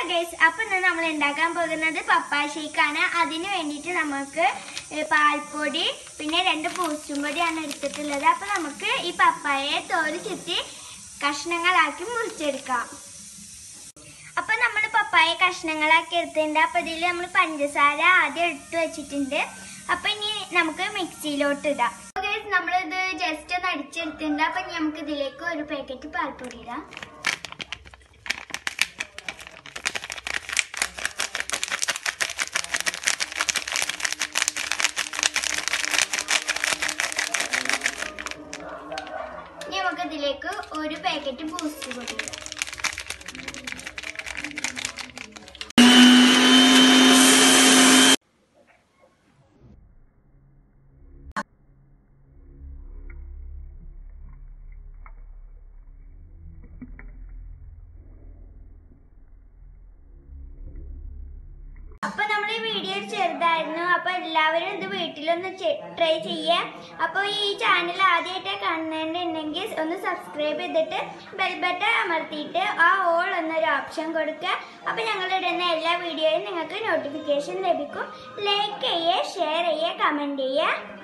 guys അപ്പൊ ഇന്ന് നമ്മൾ ഉണ്ടാക്കാൻ പോകുന്നത് പപ്പായ ഷേക്കാണ് അതിന് വേണ്ടിയിട്ട് നമുക്ക് ഏ, പാൽപ്പൊടി പിന്നെ രണ്ട് പൂച്ചും പൊടിയാണ് എടുത്തിട്ടുള്ളത് അപ്പൊ നമുക്ക് ഈ പപ്പായയെ തോല് ചുറ്റി കഷ്ണങ്ങളാക്കി മുറിച്ചെടുക്കാം അപ്പൊ നമ്മൾ പപ്പായ കഷ്ണങ്ങളാക്കി എടുത്തിട്ടുണ്ട് അപ്പൊ ഇതിൽ നമ്മൾ പഞ്ചസാര ആദ്യം എടുത്തു വെച്ചിട്ടുണ്ട് അപ്പൊ ഇനി നമുക്ക് മിക്സിയിലോട്ട് ഇടാം ഗൈസ് നമ്മളിത് ജസ്റ്റ് ഒന്ന് അടിച്ചെടുത്തിട്ടുണ്ട് അപ്പൊ ഇനി നമുക്ക് ഇതിലേക്ക് ഒരു പാക്കറ്റ് പാൽപ്പൊടി ഇടാം ഇനി നമുക്ക് ഇതിലേക്ക് ഒരു പാക്കറ്റ് ബൂസ്റ്റ് പൊടി ഇടാം അപ്പൊ നമ്മൾ ഈ വീഡിയോ ചെറുതായിരുന്നു അപ്പൊ എല്ലാവരും ഇത് വീട്ടിലൊന്ന് ട്രൈ ചെയ്യാം അപ്പൊ ഈ ചാനൽ ആദ്യമായിട്ട് കാണുന്നുണ്ടെങ്കിൽ ഒന്ന് സബ്സ്ക്രൈബ് ചെയ്തിട്ട് ബെൽ ബട്ടൺ അമർത്തിയിട്ട് ആ ഓൾ എന്നൊരു ഓപ്ഷൻ കൊടുക്കുക അപ്പൊ ഞങ്ങൾ ഇടുന്ന എല്ലാ വീഡിയോയും നിങ്ങൾക്ക് നോട്ടിഫിക്കേഷൻ ലഭിക്കും ലൈക്ക് ചെയ്യുക ഷെയർ ചെയ്യുക കമന്റ് ചെയ്യുക